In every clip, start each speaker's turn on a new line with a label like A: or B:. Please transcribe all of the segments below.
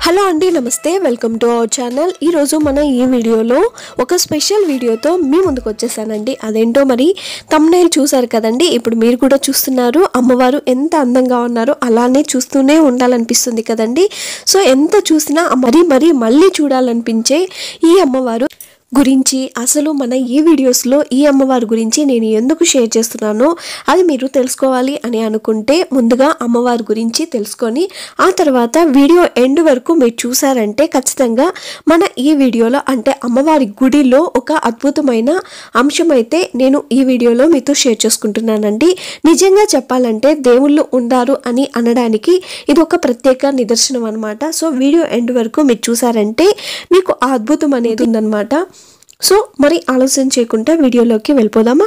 A: Hello అండి నమస్తే welcome to our channel ఈరోజు మన ఈ వీడియోలో ఒక స్పెషల్ వీడియోతో మీ ముందుకు వచ్చేసానండి అదేంటో మరి తమ్నైల్ చూసారు కదండి ఇప్పుడు మీరు కూడా చూస్తున్నారు అమ్మవారు ఎంత అందంగా ఉన్నారో అలానే చూస్తూనే ఉండాలనిపిస్తుంది కదండి సో ఎంత చూసినా మరీ మరీ మళ్ళీ చూడాలనిపించే ఈ అమ్మవారు గురించి అసలు మన ఈ వీడియోస్లో ఈ అమ్మవారి గురించి నేను ఎందుకు షేర్ చేస్తున్నానో అది మీరు తెలుసుకోవాలి అని అనుకుంటే ముందుగా అమ్మవారి గురించి తెలుసుకొని ఆ తర్వాత వీడియో ఎండ్ వరకు మీరు చూసారంటే ఖచ్చితంగా మన ఈ వీడియోలో అంటే అమ్మవారి గుడిలో ఒక అద్భుతమైన అంశం అయితే నేను ఈ వీడియోలో మీతో షేర్ చేసుకుంటున్నానండి నిజంగా చెప్పాలంటే దేవుళ్ళు ఉండారు అని అనడానికి ఇది ఒక ప్రత్యేక నిదర్శనం అనమాట సో వీడియో ఎండ్ వరకు మీరు చూసారంటే మీకు ఆ అద్భుతం అనేది ఉందన్నమాట సో మరి ఆలోచన చేయకుండా వీడియోలోకి వెళ్ళిపోదామా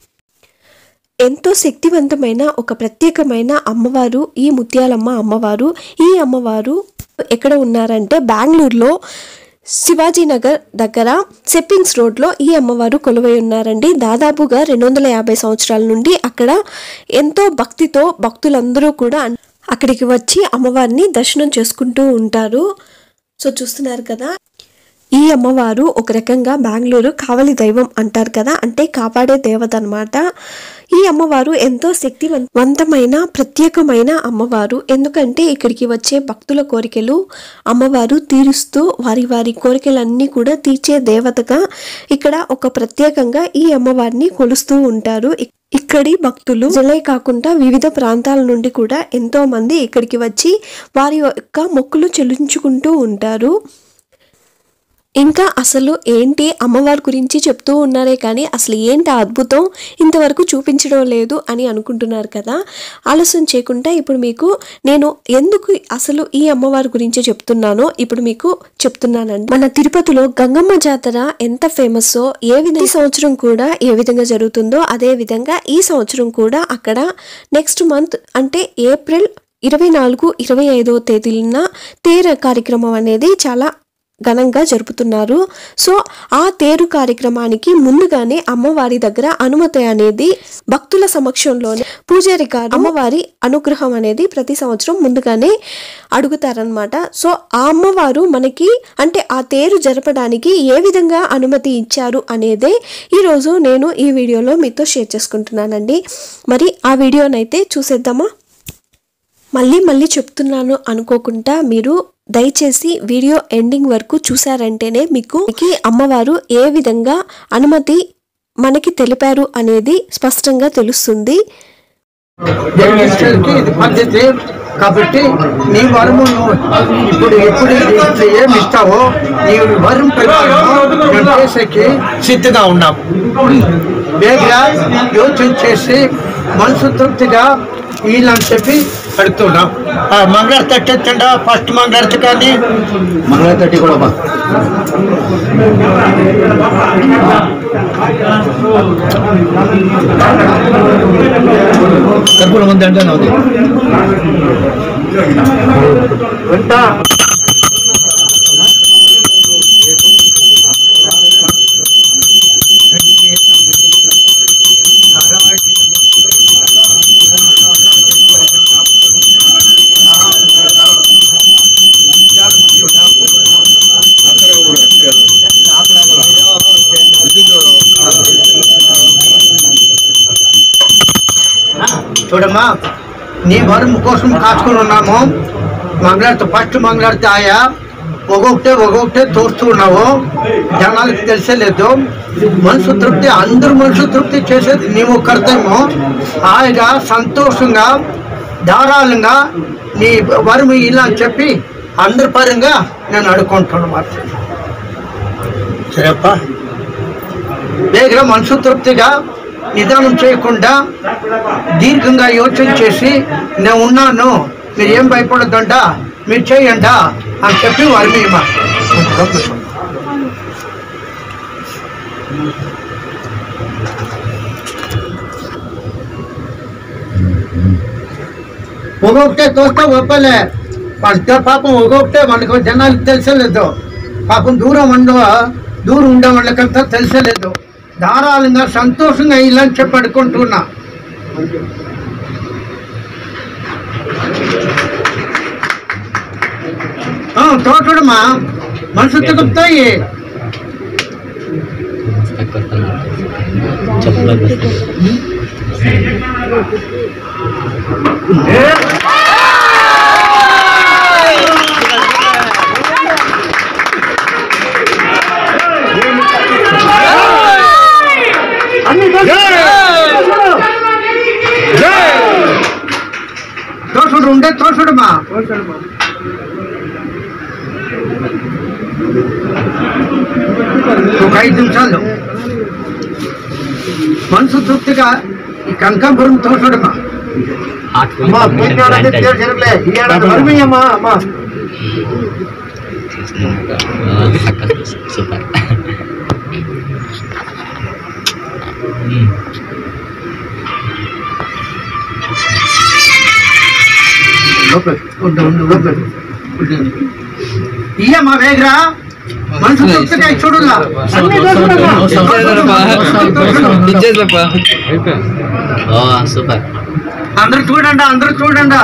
A: ఎంతో శక్తివంతమైన ఒక ప్రత్యేకమైన అమ్మవారు ఈ ముత్యాలమ్మ అమ్మవారు ఈ అమ్మవారు ఎక్కడ ఉన్నారంటే బెంగళూరులో శివాజీ నగర్ దగ్గర సెప్పింగ్స్ రోడ్లో ఈ అమ్మవారు కొలువై ఉన్నారండి దాదాపుగా రెండు వందల యాభై సంవత్సరాల నుండి అక్కడ ఎంతో భక్తితో భక్తులందరూ కూడా అక్కడికి వచ్చి అమ్మవారిని దర్శనం చేసుకుంటూ ఉంటారు సో చూస్తున్నారు కదా ఈ అమ్మవారు ఒక రకంగా బెంగళూరు కావలి దైవం అంటారు కదా అంటే కాపాడే దేవత అన్నమాట ఈ అమ్మవారు ఎంతో శక్తివంతమైన ప్రత్యేకమైన అమ్మవారు ఎందుకంటే ఇక్కడికి వచ్చే భక్తుల కోరికలు అమ్మవారు తీరుస్తూ వారి వారి కోరికలన్నీ కూడా తీర్చే దేవతగా ఇక్కడ ఒక ప్రత్యేకంగా ఈ అమ్మవారిని కొలుస్తూ ఉంటారు ఇక్- ఇక్కడి భక్తులు జిల్లే కాకుండా వివిధ ప్రాంతాల నుండి కూడా ఎంతో మంది ఇక్కడికి వచ్చి వారి యొక్క మొక్కులు చెల్లించుకుంటూ ఉంటారు ఇంకా అసలు ఏంటి అమ్మవారి గురించి చెప్తూ ఉన్నారే కానీ అసలు ఏంటి ఆ అద్భుతం ఇంతవరకు చూపించడం లేదు అని అనుకుంటున్నారు కదా ఆలస్యం చేయకుండా ఇప్పుడు మీకు నేను ఎందుకు అసలు ఈ అమ్మవారి గురించి చెప్తున్నానో ఇప్పుడు మీకు చెప్తున్నానండి మన తిరుపతిలో గంగమ్మ జాతర ఎంత ఫేమస్సో ఏ విధంగా ఈ సంవత్సరం కూడా ఏ విధంగా జరుగుతుందో అదే విధంగా ఈ సంవత్సరం కూడా అక్కడ నెక్స్ట్ మంత్ అంటే ఏప్రిల్ ఇరవై నాలుగు ఇరవై ఐదో తేదీన తేర కార్యక్రమం అనేది చాలా ఘనంగా జరుపుతున్నారు సో ఆ తేరు కార్యక్రమానికి ముందుగానే అమ్మవారి దగ్గర అనుమతి అనేది భక్తుల సమక్షంలోనే పూజారి గారు అమ్మవారి అనుగ్రహం అనేది ప్రతి సంవత్సరం ముందుగానే అడుగుతారనమాట సో ఆ అమ్మవారు మనకి అంటే ఆ తేరు జరపడానికి ఏ విధంగా అనుమతి ఇచ్చారు అనేదే ఈరోజు నేను ఈ వీడియోలో మీతో షేర్ చేసుకుంటున్నానండి మరి ఆ వీడియోనైతే చూసేద్దామా మళ్ళీ మళ్ళీ చెప్తున్నాను అనుకోకుండా మీరు దయచేసి వీడియో ఎండింగ్ వరకు చూసారంటేనే మీకు ఈ అమ్మవారు ఏ విధంగా అనుమతి మనకి తెలిపారు అనేది స్పష్టంగా తెలుస్తుంది
B: యంగ్స్టర్కి ఇది పద్ధతి కాబట్టి నీ వరము నువ్వు ఇప్పుడు ఎప్పుడు ఇట్లా ఏమి ఇస్తావో నీ వరం ప్రకారం మేము చేసేకి సిద్ధంగా ఉన్నాము వేగగా యోచన చేసి మనసు తృప్తిగా వీళ్ళని చెప్పి పెడుతున్నాం మంగళ తట్టెత్తండా ఫస్ట్ మంగళ కానీ
C: మంగళ తట్టి కూడా బా కర్పూరం ఉంది అంటే ఉంది
B: చూడమ్మా నీ వరం కోసం కాచుకొని ఉన్నాము మంగళారతి ఫస్ట్ మంగళారతి ఆయా ఒక్కొక్కటే ఒక్కొక్కటే తోస్తూ ఉన్నావు జనాలకి తెలిసేలేదు మనసు తృప్తి అందరు మనసు తృప్తి చేసేది నీ ఒక్కరితేమో హాయిగా సంతోషంగా ధారాళంగా నీ వరం ఇలా చెప్పి అందరి పరంగా నేను అడుక్కుంటున్నా సరేపా వేగంగా మనసు తృప్తిగా నిదానం చేయకుండా దీర్ఘంగా యోచన చేసి నేను ఉన్నాను మీరు ఏం భయపడొద్దంట మీరు చేయండా అని చెప్పి వారి మీద ఒక్కొక్కటే తోస్తా ఒప్పలే వాళ్ళ పాపం ఒక్కొక్కటే మనకు జనాలకు తెలిసలేదు పాపం దూరం ఉండ దూరం ఉండే వాళ్ళకంతా తెలిసలేదు ధారాళంగా సంతోషంగా ఇలా చెప్పి అడుకుంటున్నా ఆ, తోటడమ్మా మనసు తిరుగుతాయి తోసుడు ఉండే తోసుడమ్మా ఒక ఐదు నిమిషాలు మనసు తృప్తిగా ఈ కనకాంబరం తోసుడమ్మా అమ్మా పుణ్యానికి తీరు జరగలే ఈ ఏడాది మరిమయ్యమ్మా అమ్మా
C: సూపర్
B: ఉండు, ఉండు, ఉండు. ఇయ్యమ్మా వేగరా మనసు తృప్తిగా చూడులా
C: ఓ సూపర్
B: అందరూ చూడండి అందరూ చూడండి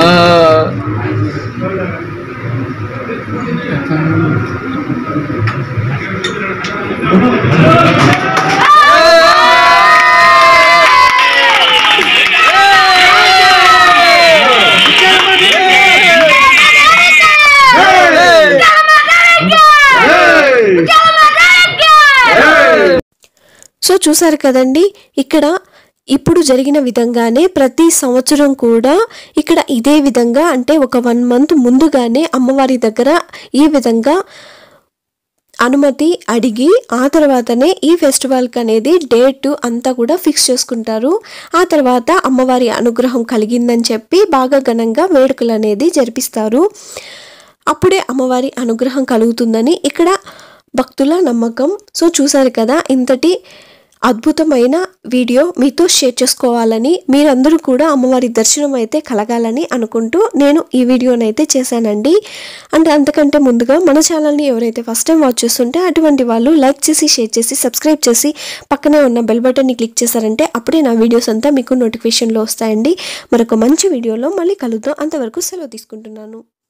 A: సో చూసారు కదండి ఇక్కడ ఇప్పుడు జరిగిన విధంగానే ప్రతి సంవత్సరం కూడా ఇక్కడ ఇదే విధంగా అంటే ఒక వన్ మంత్ ముందుగానే అమ్మవారి దగ్గర ఈ విధంగా అనుమతి అడిగి ఆ తర్వాతనే ఈ ఫెస్టివల్కి అనేది డేట్ అంతా కూడా ఫిక్స్ చేసుకుంటారు ఆ తర్వాత అమ్మవారి అనుగ్రహం కలిగిందని చెప్పి బాగా ఘనంగా వేడుకలు అనేది జరిపిస్తారు అప్పుడే అమ్మవారి అనుగ్రహం కలుగుతుందని ఇక్కడ భక్తుల నమ్మకం సో చూసారు కదా ఇంతటి అద్భుతమైన వీడియో మీతో షేర్ చేసుకోవాలని మీరందరూ కూడా అమ్మవారి దర్శనం అయితే కలగాలని అనుకుంటూ నేను ఈ వీడియోనైతే చేశానండి అంటే అంతకంటే ముందుగా మన ఛానల్ని ఎవరైతే ఫస్ట్ టైం వాచ్ చేస్తుంటే అటువంటి వాళ్ళు లైక్ చేసి షేర్ చేసి సబ్స్క్రైబ్ చేసి పక్కనే ఉన్న బెల్ బటన్ని క్లిక్ చేశారంటే అప్పుడే నా వీడియోస్ అంతా మీకు నోటిఫికేషన్లో వస్తాయండి మరొక మంచి వీడియోలో మళ్ళీ కలుద్దాం అంతవరకు సెలవు తీసుకుంటున్నాను